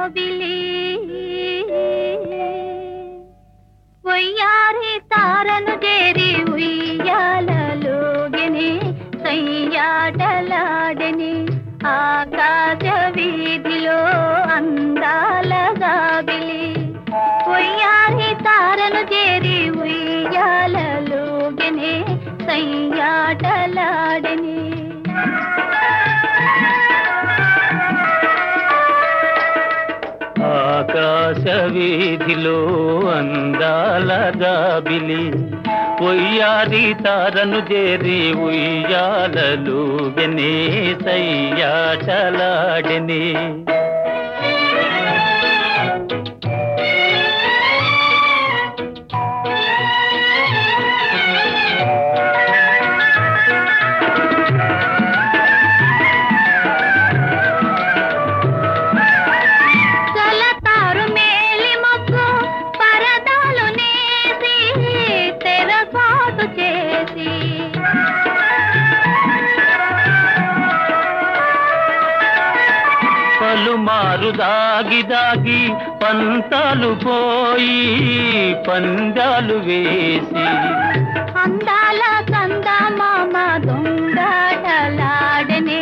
జాబిలి వయ్యారి తారను చేరి ఉయ్యాలలోగని సయ్యాటలాడని ఆకాశ వీధిలో అందాల జాబిలి ఉయ్యారి తారను చేరి ఉయ్యాలలోగని సయ్యాటలాడని ఆకాశ వీధిలో అందాల జాబిలి ఉయ్యారి తారను చేరి ఉయ్యాలలు గనే సయ్యాటలాడని కలతారు మేలి మొక్కు పరదాలు నేసి తెరసాటు చేసి పలుమారు దాగి దాగి పంతాలు పోయి పందాలు వేసి అందాల కంద మామ దొంగటలాడనే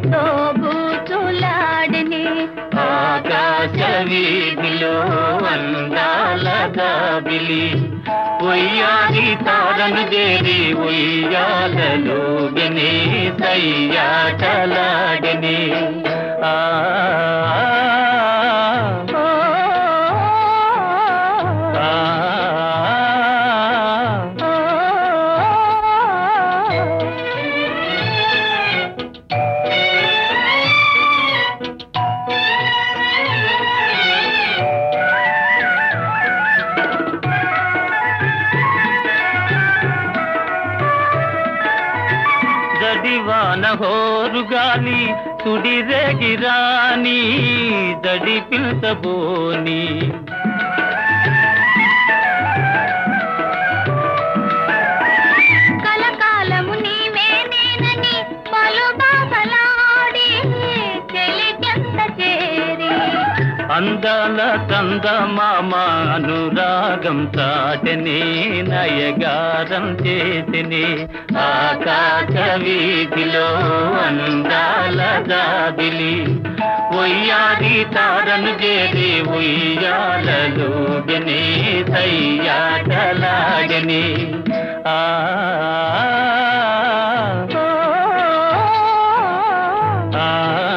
దోబూచులాడనే ఆకాశ వీధిలో అందాల దాబిలి ఉయ్యాలి తారను చేరి ఉయ్యాలలో గనే సయ్యాటలాడని ఆ ఓ, ఆ, ఓ, జడివాన హోరు గాలి తుడిరేగి రాని దడి పిల్చబోని కలకాలము నీవే నేనని పలు బాసలాడి చెలికెంత చేరి అందాల కంద మామ అనురాగం చాటని నయగారం చేసిని ఆకాశ వీధిలో అందాల జాబిలి ఉయ్యాది తారను చేరి ఉయ్యాలలో గని సయ్యాటలాగని ఆ ఓ, ఆ,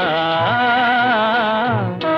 ఓ,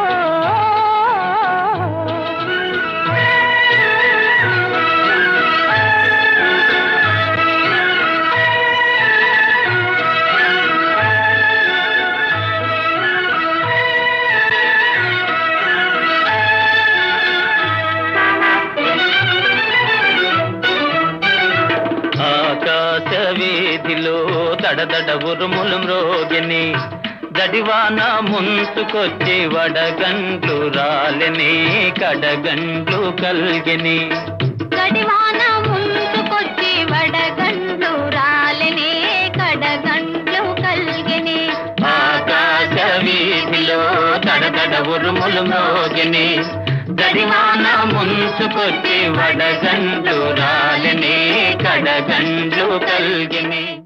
ఆకాశ వీధిలో దడదడ ఉరుములు మ్రోగిని జడివాన ముంచుకొచ్చి వడగండ్లు రాలని కడగండ్లు కల్గిని గడివాన ముందుకొచ్చి వడగండ్లు రాలనే కడగండ్లు కల్గని ఆకాశ వీధిలో దడదడ ఉరుములు మ్రోగిని జడివాన ముంచుకొచ్చి వడగండ్లు రాలని కడగండ్లు కల్గిని